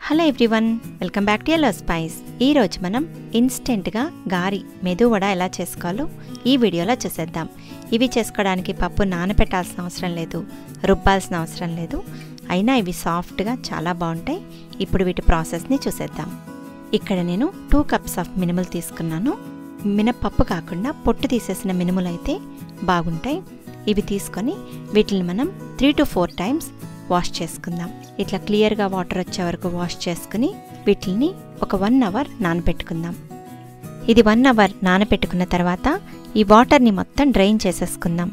hello everyone welcome back to yellow spice ఈరోజు మనం ఇన్స్టెంట్గా గారి మెదువడ ఎలా చేసుకోవాలో ఈ వీడియోలో చూసేద్దాం ఇవి చేసుకోవడానికి పప్పు నానబెట్టాల్సిన అవసరం లేదు రుబ్బాల్సిన అవసరం లేదు అయినా ఇవి సాఫ్ట్గా చాలా బాగుంటాయి ఇప్పుడు వీటి ప్రాసెస్ని చూసేద్దాం ఇక్కడ నేను టూ కప్స్ ఆఫ్ మినుములు తీసుకున్నాను మినపప్పు కాకుండా పొట్టు తీసేసిన మినుములు అయితే బాగుంటాయి ఇవి తీసుకొని వీటిని మనం three to four times wash చేసుకుందాం ఇట్లా క్లియర్గా వాటర్ వచ్చే వరకు వాష్ చేసుకుని వీటిని ఒక వన్ అవర్ నానబెట్టుకుందాం ఇది వన్ అవర్ నానబెట్టుకున్న తర్వాత ఈ వాటర్ని మొత్తం డ్రైన్ చేసేసుకుందాం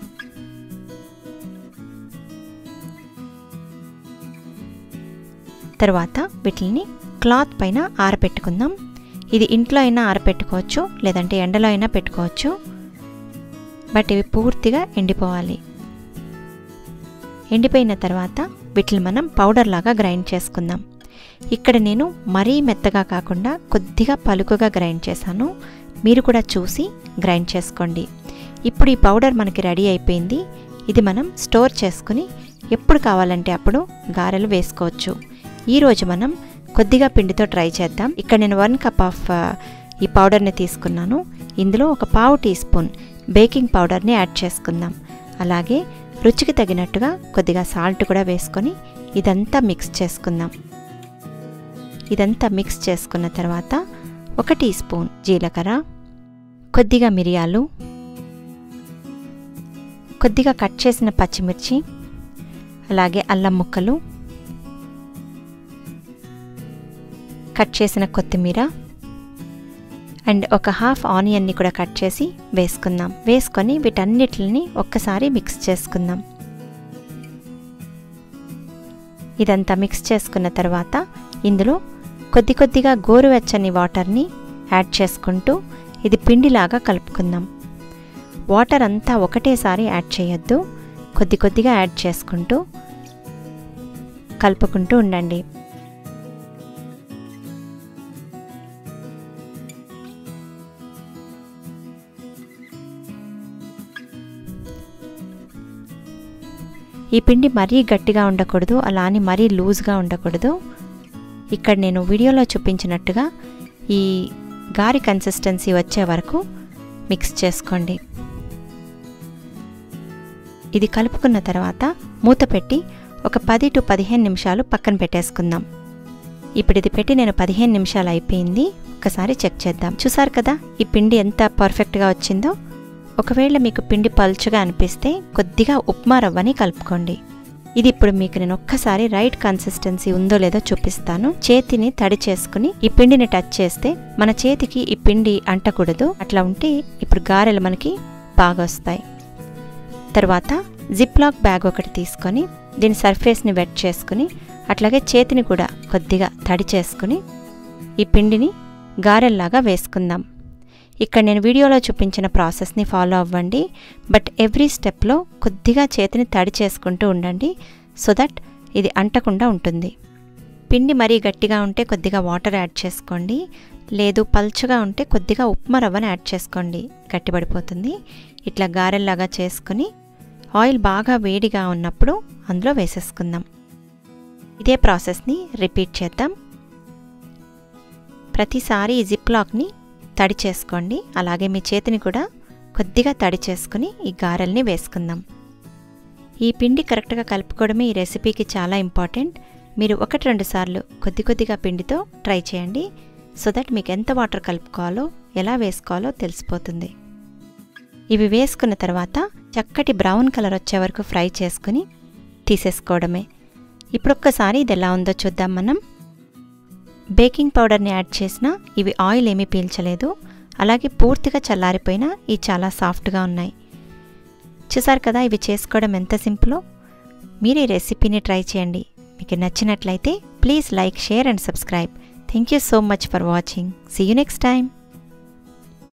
తర్వాత వీటిని క్లాత్ పైన ఆరబెట్టుకుందాం ఇది ఇంట్లో అయినా ఆరబెట్టుకోవచ్చు లేదంటే ఎండలో అయినా పెట్టుకోవచ్చు బట్ ఇవి పూర్తిగా ఎండిపోవాలి ఎండిపోయిన తర్వాత వీటిని మనం పౌడర్ లాగా గ్రైండ్ చేసుకుందాం ఇక్కడ నేను మరీ మెత్తగా కాకుండా కొద్దిగా పలుకుగా గ్రైండ్ చేశాను మీరు కూడా చూసి గ్రైండ్ చేసుకోండి ఇప్పుడు ఈ పౌడర్ మనకి రెడీ అయిపోయింది ఇది మనం స్టోర్ చేసుకుని ఎప్పుడు కావాలంటే అప్పుడు గారెలు వేసుకోవచ్చు ఈరోజు మనం కొద్దిగా పిండితో ట్రై చేద్దాం ఇక్కడ నేను వన్ కప్ ఆఫ్ ఈ పౌడర్ని తీసుకున్నాను ఇందులో ఒక పావు టీ స్పూన్ బేకింగ్ పౌడర్ని యాడ్ చేసుకుందాం అలాగే రుచికి తగినట్టుగా కొద్దిగా సాల్ట్ కూడా వేసుకొని ఇదంతా మిక్స్ చేసుకుందాం ఇదంతా మిక్స్ చేసుకున్న తర్వాత ఒక టీ స్పూన్ జీలకర్ర కొద్దిగా మిరియాలు కొద్దిగా కట్ చేసిన పచ్చిమిర్చి అలాగే అల్లం ముక్కలు కట్ చేసిన కొత్తిమీర అండ్ ఒక హాఫ్ ఆనియన్ని కూడా కట్ చేసి వేసుకుందాం వేసుకొని వీటన్నిటిని ఒక్కసారి మిక్స్ చేసుకుందాం ఇదంతా మిక్స్ చేసుకున్న తర్వాత ఇందులో కొద్ది కొద్దిగా గోరువెచ్చని వాటర్ని యాడ్ చేసుకుంటూ ఇది పిండిలాగా కలుపుకుందాం వాటర్ అంతా ఒకటేసారి యాడ్ చేయొద్దు కొద్ది కొద్దిగా యాడ్ చేసుకుంటూ కలుపుకుంటూ ఉండండి ఈ పిండి మరీ గట్టిగా ఉండకూడదు అలా అని మరీ లూజ్గా ఉండకూడదు ఇక్కడ నేను వీడియోలో చూపించినట్టుగా ఈ గారి కన్సిస్టెన్సీ వచ్చే వరకు మిక్స్ చేసుకోండి ఇది కలుపుకున్న తర్వాత మూత పెట్టి ఒక పది టు పదిహేను నిమిషాలు పక్కన పెట్టేసుకుందాం ఇప్పుడు ఇది పెట్టి నేను పదిహేను నిమిషాలు అయిపోయింది ఒకసారి చెక్ చేద్దాం చూసారు కదా ఈ పిండి ఎంత పర్ఫెక్ట్గా వచ్చిందో ఒకవేళ మీకు పిండి పలుచగా అనిపిస్తే కొద్దిగా ఉప్మా రవ్వని కలుపుకోండి ఇది ఇప్పుడు మీకు నేను ఒక్కసారి రైట్ కన్సిస్టెన్సీ ఉందో లేదో చూపిస్తాను చేతిని తడి చేసుకుని ఈ పిండిని టచ్ చేస్తే మన చేతికి ఈ పిండి అంటకూడదు అట్లా ఉంటే ఇప్పుడు గారెలు మనకి బాగా వస్తాయి తర్వాత జిప్ లాక్ బ్యాగ్ ఒకటి తీసుకొని దీని సర్ఫేస్ని వెట్ చేసుకుని అట్లాగే చేతిని కూడా కొద్దిగా తడి చేసుకుని ఈ పిండిని గారెల్లాగా వేసుకుందాం ఇక్కడ నేను వీడియోలో చూపించిన ప్రాసెస్ని ఫాలో అవ్వండి బట్ ఎవ్రీ స్టెప్లో కొద్దిగా చేతిని తడి చేసుకుంటూ ఉండండి సో దట్ ఇది అంటకుండా ఉంటుంది పిండి మరీ గట్టిగా ఉంటే కొద్దిగా వాటర్ యాడ్ చేసుకోండి లేదు పల్చగా ఉంటే కొద్దిగా ఉప్మా రవ్వని యాడ్ చేసుకోండి గట్టిపడిపోతుంది ఇట్లా గారెల్లాగా చేసుకుని ఆయిల్ బాగా వేడిగా ఉన్నప్పుడు అందులో వేసేసుకుందాం ఇదే ప్రాసెస్ని రిపీట్ చేద్దాం ప్రతిసారి ఈ జిప్ లాక్ని తడి చేసుకోండి అలాగే మీ చేతిని కూడా కొద్దిగా తడి చేసుకుని ఈ గారెల్ని వేసుకుందాం ఈ పిండి కరెక్ట్గా కలుపుకోవడమే ఈ రెసిపీకి చాలా ఇంపార్టెంట్ మీరు ఒకటి రెండు సార్లు కొద్ది కొద్దిగా పిండితో ట్రై చేయండి సో దట్ మీకు ఎంత వాటర్ కలుపుకోవాలో ఎలా వేసుకోవాలో తెలిసిపోతుంది ఇవి వేసుకున్న తర్వాత చక్కటి బ్రౌన్ కలర్ వచ్చే వరకు ఫ్రై చేసుకుని తీసేసుకోవడమే ఇప్పుడు ఒక్కసారి ఇది ఎలా ఉందో చూద్దాం మనం బేకింగ్ పౌడర్ని యాడ్ చేసినా ఇవి ఆయిల్ ఏమీ పీల్చలేదు అలాగే పూర్తిగా చల్లారిపోయినా ఇవి చాలా సాఫ్ట్గా ఉన్నాయి చూసారు కదా ఇవి చేసుకోవడం ఎంత సింపులో మీరు ఈ రెసిపీని ట్రై చేయండి మీకు నచ్చినట్లయితే please like share and subscribe thank you so much for watching see you next time